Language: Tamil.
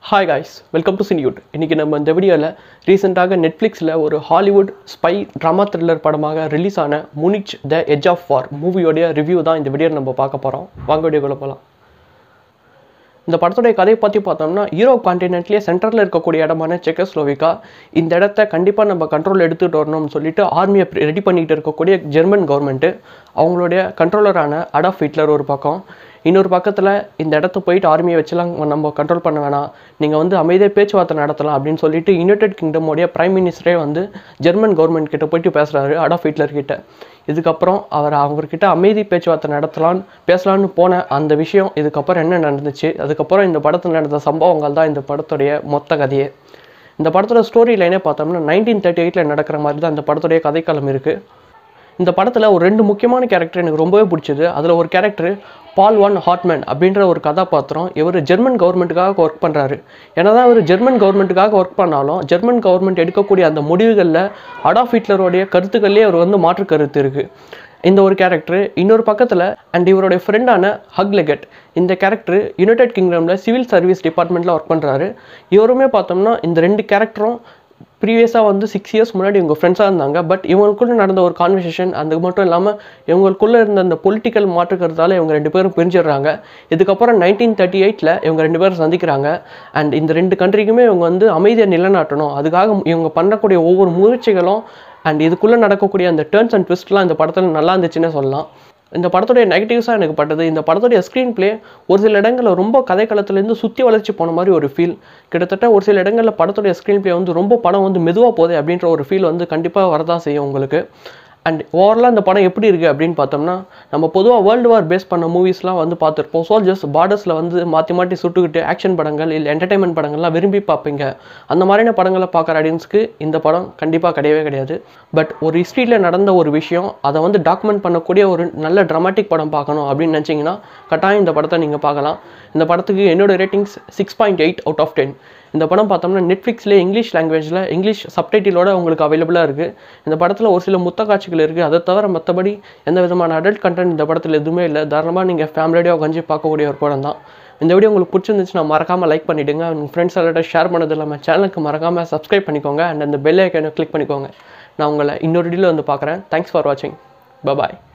ஹாய் காய்ஸ் வெல்கம் டு சினியூட் இன்றைக்கி நம்ம இந்த வீடியோவில் ரீசெண்டாக நெட்ஃப்ளிக்ஸில் ஒரு ஹாலிவுட் ஸ்பை ட்ராமா த்ரில்லர் படமாக ரிலீஸ் ஆன Munich the edge of war மூவியோடைய ரிவ்யூ தான் இந்த வீடியோவில் நம்ம பார்க்க போகிறோம் வாங்க வீடியோக்குள்ள போகலாம் இந்த படத்துடைய கதையை பற்றி பார்த்தோம்னா யூரோப் காண்டினென்ட்லேயே சென்டரில் இருக்கக்கூடிய இடமான செக்கஸ்லோவிக்கா இந்த இடத்த கண்டிப்பாக நம்ம கண்ட்ரோல் எடுத்துகிட்டு வரணும்னு சொல்லிட்டு ஆர்மியை ரெடி பண்ணிட்டு இருக்கக்கூடிய ஜெர்மன் கவர்மெண்ட்டு அவங்களுடைய கண்ட்ரோலரான அடாஃப் ஹிட்லர் ஒரு பக்கம் இன்னொரு பக்கத்தில் இந்த இடத்த போயிட்டு ஆர்மியை வச்சுலாம் நம்ம கண்ட்ரோல் பண்ண வேணாம் நீங்கள் வந்து அமைதியாக பேச்சுவார்த்தை நடத்தலாம் அப்படின்னு சொல்லிட்டு யுனைடெட் கிங்டமோடைய பிரைம் மினிஸ்டரே வந்து ஜெர்மன் கவர்மெண்ட் கிட்ட போயிட்டு பேசுகிறாரு அடாஃப் ஹிட்லர் கிட்ட இதுக்கப்புறம் அவர் அவங்கக்கிட்ட அமைதி பேச்சுவார்த்தை நடத்தலான்னு பேசலான்னு போன அந்த விஷயம் இதுக்கப்புறம் என்ன நடந்துச்சு அதுக்கப்புறம் இந்த படத்தில் நடந்த சம்பவங்கள் தான் இந்த படத்துடைய மொத்த கதையே இந்த படத்தோட ஸ்டோரி லைனே பார்த்தோம்னா நைன்டீன் தேர்ட்டி எயிட்டில் நடக்கிற மாதிரி தான் இந்த படத்துடைய கதைக்களம் இருக்குது இந்த படத்தில் ஒரு ரெண்டு முக்கியமான கேரக்டர் எனக்கு ரொம்பவே பிடிச்சது அதில் ஒரு கேரக்டர் பால் ஒன் ஹாட்மேன் அப்படின்ற ஒரு கதாபாத்திரம் இவர் ஜெர்மன் கவர்மெண்ட்டுக்காக ஒர்க் பண்ணுறாரு என்னதான் இவர் ஜெர்மன் கவர்மெண்ட்டுக்காக ஒர்க் பண்ணாலும் ஜெர்மன் கவர்மெண்ட் எடுக்கக்கூடிய அந்த முடிவுகளில் அடாஃப் ஹிட்லருடைய கருத்துக்கள்லேயே அவர் வந்து மாற்று கருத்து இருக்குது இந்த ஒரு கேரக்டர் இன்னொரு பக்கத்தில் அண்ட் இவருடைய ஃப்ரெண்டான ஹக் லெகட் இந்த கேரக்டர் யுனைடெட் கிங்டமில் சிவில் சர்வீஸ் டிபார்ட்மெண்ட்டில் ஒர்க் பண்ணுறாரு இவருமே பார்த்தோம்னா இந்த ரெண்டு கேரக்டரும் ப்ரீவியஸாக வந்து சிக்ஸ் இயர்ஸ் முன்னாடி இவங்க ஃப்ரெண்ட்ஸாக இருந்தாங்க பட் இவங்களுக்குள்ள நடந்த ஒரு கான்வர்சேஷன் அது மட்டும் இல்லாமல் இவங்களுக்குள்ளே இருந்த அந்த பொலிட்டிக்கல் மாற்றுக்கிறதால இவங்க ரெண்டு பேரும் பிரிஞ்சிடுறாங்க இதுக்கப்புறம் நைன்டீன் தேர்ட்டி எயிட்டில் இவங்க ரெண்டு பேரும் சந்திக்கிறாங்க அண்ட் இந்த ரெண்டு கண்ட்ரிக்குமே இவங்க வந்து அமைதியை நிலைநாட்டணும் அதுக்காக இவங்க பண்ணக்கூடிய ஒவ்வொரு முயற்சிகளும் அண்ட் இதுக்குள்ளே நடக்கக்கூடிய அந்த டேர்ன்ஸ் அண்ட் ட்விஸ்ட்லாம் இந்த படத்தில் நல்லா இருந்துச்சுன்னே சொல்லலாம் இந்த படத்துடைய நெகட்டிவ்ஸாக எனக்கு பட்டது இந்த படத்துடைய ஸ்க்ரீன் ப்ளே ஒரு சில இடங்களில் ரொம்ப கதைக்களத்துலேருந்து சுற்றி வளர்ச்சி போன மாதிரி ஒரு ஃபீல் கிட்டத்தட்ட ஒரு சில இடங்களில் படத்துடைய ஸ்க்ரீன் ப்ளே வந்து ரொம்ப படம் வந்து மெதுவாக போகுது அப்படின்ற ஒரு ஃபீல் வந்து கண்டிப்பாக வரதான் செய்யும் உங்களுக்கு அண்ட் ஓவரலாக இந்த படம் எப்படி இருக்குது அப்படின்னு பார்த்தோம்னா நம்ம பொதுவாக வேர்ல்டு வார் பேஸ் பண்ண மூவிஸ்லாம் வந்து பார்த்துருப்போம் சோல்ஜர்ஸ் பார்டர்ஸில் வந்து மாற்றி மாற்றி சுட்டுக்கிட்டு ஆக்ஷன் படங்கள் இல்லை என்டர்டைன்மெண்ட் படங்கள்லாம் விரும்பி பார்ப்பீங்க அந்த மாதிரியான படங்களை பார்க்குற ஆடியன்ஸ்க்கு இந்த படம் கண்டிப்பாக கிடையவே கிடையாது பட் ஒரு ஹிஸ்ட்ரியில் நடந்த ஒரு விஷயம் அதை வந்து டாக்குமெண்ட் பண்ணக்கூடிய ஒரு நல்ல ட்ராமாட்டிக் படம் பார்க்கணும் அப்படின்னு நினச்சிங்கன்னா கட்டாயம் இந்த படத்தை நீங்கள் பார்க்கலாம் இந்த படத்துக்கு என்னோட ratings six point eight out of ten இந்த படம் பார்த்தோம்னா நெட்ஃப்ளிக்ஸ்லேயே இங்கிலீஷ் லாங்குவேஜில் இங்கிலீஷ் சப்டைட்டிலோட உங்களுக்கு அவைலபிளாக இருக்குது இந்த படத்தில் ஒரு சில முத்த காட்சிகள் இருக்குது அதை தவிர மற்றபடி எந்த விதமான அடல்ட் கண்டென்ட் இந்த படத்தில் எதுவுமே இல்லை தாராளமாக நீங்கள் ஃபேமிலியோட உட்காந்து பார்க்கக்கூடிய ஒரு படம் தான் இந்த வீடியோ உங்களுக்கு பிடிச்சிருந்துச்சுன்னா மறக்காமல் லைக் பண்ணிவிடுங்க உங்கள் ஃப்ரெண்ட்ஸ் எல்லாட்ட ஷேர் பண்ணது இல்லாமல் சேனலுக்கு மறக்காமல் சப்ஸ்கிரைப் பண்ணிக்கோங்க அண்ட் அந்த பெல் ஐக்கனை கிளிக் பண்ணிக்கோங்க நான் உங்களை இன்னொரு வீடியோவில் வந்து பார்க்குறேன் தேங்க்ஸ் ஃபார் வாட்சிங் பபாய்